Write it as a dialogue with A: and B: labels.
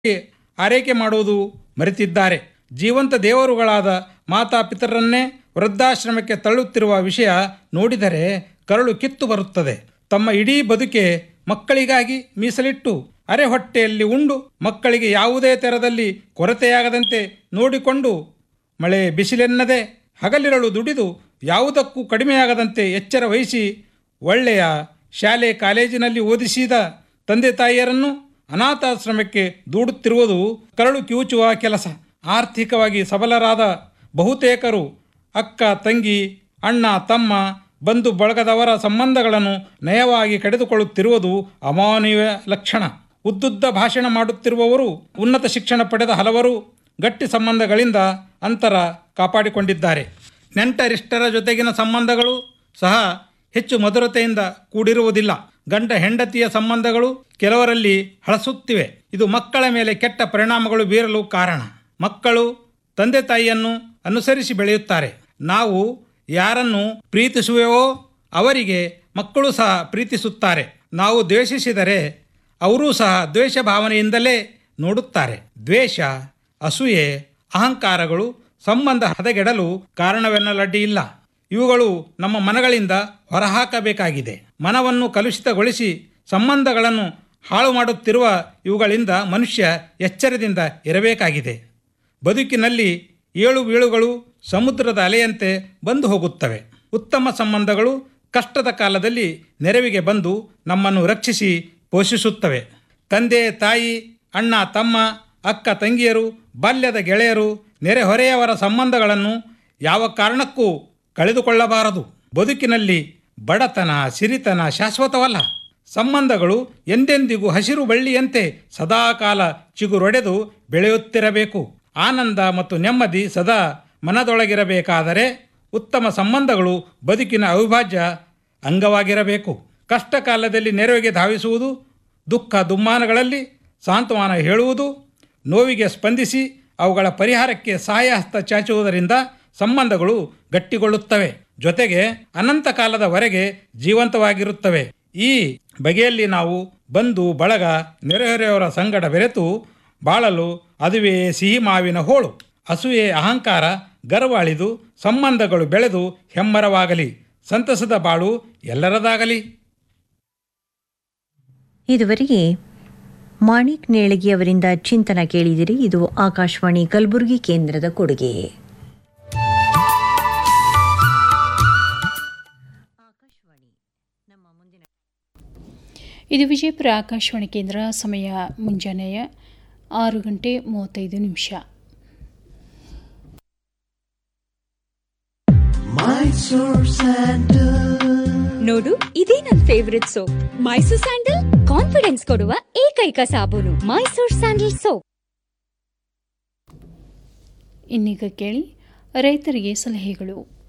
A: ಆರೈಕೆ ಮಾಡುವುದು ಮರೆತಿದ್ದಾರೆ ಜೀವಂತ ದೇವರುಗಳಾದ ಮಾತಾಪಿತರನ್ನೇ ವೃದ್ಧಾಶ್ರಮಕ್ಕೆ ತಳ್ಳುತ್ತಿರುವ ವಿಷಯ ನೋಡಿದರೆ ಕರಳು ಕಿತ್ತು ಬರುತ್ತದೆ ತಮ್ಮ ಇಡೀ ಬದುಕೆ ಮಕ್ಕಳಿಗಾಗಿ ಮೀಸಲಿಟ್ಟು ಅರೆ ಹೊಟ್ಟೆಯಲ್ಲಿ ಉಂಡು ಮಕ್ಕಳಿಗೆ ಯಾವುದೇ ತೆರದಲ್ಲಿ ಕೊರತೆಯಾಗದಂತೆ ನೋಡಿಕೊಂಡು ಮಳೆ ಬಿಸಿಲೆನ್ನದೆ ಹಗಲಿರಳು ದುಡಿದು ಯಾವುದಕ್ಕೂ ಕಡಿಮೆಯಾಗದಂತೆ ಎಚ್ಚರ ವಹಿಸಿ ಒಳ್ಳೆಯ ಶಾಲೆ ಕಾಲೇಜಿನಲ್ಲಿ ಓದಿಸಿದ ತಂದೆ ತಾಯಿಯರನ್ನು ಅನಾಥಾಶ್ರಮಕ್ಕೆ ದೂಡುತ್ತಿರುವುದು ಕರಳು ಕಿವುಚುವ ಕೆಲಸ ಆರ್ಥಿಕವಾಗಿ ಸಬಲರಾದ ಬಹುತೇಕರು ಅಕ್ಕ ತಂಗಿ ಅಣ್ಣ ತಮ್ಮ ಬಂಧು ಬಳಗದವರ ಸಂಬಂಧಗಳನ್ನು ನಯವಾಗಿ ಕಡಿದುಕೊಳ್ಳುತ್ತಿರುವುದು ಅಮಾನವೀಯ ಲಕ್ಷಣ ಉದ್ದುದ್ದ ಭಾಷಣ ಮಾಡುತ್ತಿರುವವರು ಉನ್ನತ ಶಿಕ್ಷಣ ಪಡೆದ ಹಲವರು ಗಟ್ಟಿ ಸಂಬಂಧಗಳಿಂದ ಅಂತರ ಕಾಪಾಡಿಕೊಂಡಿದ್ದಾರೆ ನೆಂಟರಿಷ್ಟರ ಜೊತೆಗಿನ ಸಂಬಂಧಗಳು ಸಹ ಹೆಚ್ಚು ಮಧುರತೆಯಿಂದ ಕೂಡಿರುವುದಿಲ್ಲ ಗಂಡ ಹೆಂಡತಿಯ ಸಂಬಂಧಗಳು ಕೆಲವರಲ್ಲಿ ಹಳಸುತ್ತಿವೆ ಇದು ಮಕ್ಕಳ ಮೇಲೆ ಕೆಟ್ಟ ಪರಿಣಾಮಗಳು ಬೀರಲು ಕಾರಣ ಮಕ್ಕಳು ತಂದೆ ತಾಯಿಯನ್ನು ಅನುಸರಿಸಿ ಬೆಳೆಯುತ್ತಾರೆ ನಾವು ಯಾರನ್ನು ಪ್ರೀತಿಸುವೆವೋ ಅವರಿಗೆ ಮಕ್ಕಳು ಸಹ ಪ್ರೀತಿಸುತ್ತಾರೆ ನಾವು ದ್ವೇಷಿಸಿದರೆ ಅವರೂ ಸಹ ದ್ವೇಷ ಭಾವನೆಯಿಂದಲೇ ನೋಡುತ್ತಾರೆ ದ್ವೇಷ ಅಸೂಯೆ ಅಹಂಕಾರಗಳು ಸಂಬಂಧ ಹದಗೆಡಲು ಕಾರಣವೆನ್ನಲಡ್ಡಿ ಇಲ್ಲ ಇವುಗಳು ನಮ್ಮ ಮನಗಳಿಂದ ಹೊರಹಾಕಬೇಕಾಗಿದೆ ಮನವನ್ನು ಕಲುಷಿತಗೊಳಿಸಿ ಸಂಬಂಧಗಳನ್ನು ಹಾಳು ಮಾಡುತ್ತಿರುವ ಇವುಗಳಿಂದ ಮನುಷ್ಯ ಎಚ್ಚರದಿಂದ ಇರಬೇಕಾಗಿದೆ ಬದುಕಿನಲ್ಲಿ ಏಳು ಬೀಳುಗಳು ಸಮುದ್ರದ ಅಲೆಯಂತೆ ಬಂದು ಹೋಗುತ್ತವೆ ಉತ್ತಮ ಸಂಬಂಧಗಳು ಕಷ್ಟದ ಕಾಲದಲ್ಲಿ ನೆರವಿಗೆ ಬಂದು ನಮ್ಮನ್ನು ರಕ್ಷಿಸಿ ಪೋಷಿಸುತ್ತವೆ ತಂದೆ ತಾಯಿ ಅಣ್ಣ ತಮ್ಮ ಅಕ್ಕ ತಂಗಿಯರು ಬಾಲ್ಯದ ಗೆಳೆಯರು ನೆರೆಹೊರೆಯವರ ಸಂಬಂಧಗಳನ್ನು ಯಾವ ಕಾರಣಕ್ಕೂ ಕಳೆದುಕೊಳ್ಳಬಾರದು ಬದುಕಿನಲ್ಲಿ ಬಡತನ ಸಿರಿತನ ಶಾಶ್ವತವಲ್ಲ ಸಂಬಂಧಗಳು ಎಂದೆಂದಿಗೂ ಹಸಿರು ಬಳ್ಳಿಯಂತೆ ಸದಾಕಾಲ ಚಿಗುರೊಡೆದು ಬೆಳೆಯುತ್ತಿರಬೇಕು ಆನಂದ ಮತ್ತು ನೆಮ್ಮದಿ ಸದಾ ಮನದೊಳಗಿರಬೇಕಾದರೆ ಉತ್ತಮ ಸಂಬಂಧಗಳು ಬದುಕಿನ ಅವಿಭಾಜ್ಯ ಅಂಗವಾಗಿರಬೇಕು ಕಷ್ಟ ಕಾಲದಲ್ಲಿ ನೆರವಿಗೆ ಧಾವಿಸುವುದು ದುಃಖ ದುಮ್ಮಾನಗಳಲ್ಲಿ ಸಾಂತ್ವನ ಹೇಳುವುದು ನೋವಿಗೆ ಸ್ಪಂದಿಸಿ ಅವುಗಳ ಪರಿಹಾರಕ್ಕೆ ಸಹಾಯ ಹಸ್ತ ಚಾಚುವುದರಿಂದ ಸಂಬಂಧಗಳು ಗಟ್ಟಿಗೊಳ್ಳುತ್ತವೆ ಜೊತೆಗೆ ಅನಂತ ಕಾಲದವರೆಗೆ ಜೀವಂತವಾಗಿರುತ್ತವೆ ಈ ಬಗೆಯಲ್ಲಿ ನಾವು ಬಂಧು ಬಳಗ ನೆರೆಹೊರೆಯವರ ಸಂಗಡ ಬೆರೆತು ಬಾಳಲು ಅದುವೇ ಸಿಹಿ ಮಾವಿನ ಹೋಳು ಅಸೂಯೆ ಅಹಂಕಾರ ಗರ್ವ ಅಳಿದು ಸಂಬಂಧಗಳು ಬೆಳೆದು ಹೆಮ್ಮರವಾಗಲಿ ಸಂತಸದ ಬಾಳು ಎಲ್ಲರದಾಗಲಿ
B: ಇದುವರೆಗೆ ಮಾಣಿಕ್ ನೇಳಗಿ ಅವರಿಂದ ಚಿಂತನ ಕೇಳಿದಿರಿ ಇದು ಆಕಾಶವಾಣಿ ಕಲಬುರಗಿ ಕೇಂದ್ರದ ಕೊಡುಗೆ
C: ಇದು ವಿಜಯಪುರ ಆಕಾಶವಾಣಿ ಕೇಂದ್ರ ಸಮಯ ಮುಂಜಾನೆಯ ಆರು ಗಂಟೆ ಮೂವತ್ತೈದು ನಿಮಿಷ
D: ನೋಡು ಇದೇ ನನ್ favourite soap Mysore sandal confidence ಕೊಡುವ ಏಕೈಕ ಸಾಬೂನು ಮೈಸೂರ್ ಸ್ಯಾಂಡಲ್ ಸೋಪ್
C: ಇನ್ನೀಗ ಕೇಳಿ ರೈತರಿಗೆ ಸಲಹೆಗಳು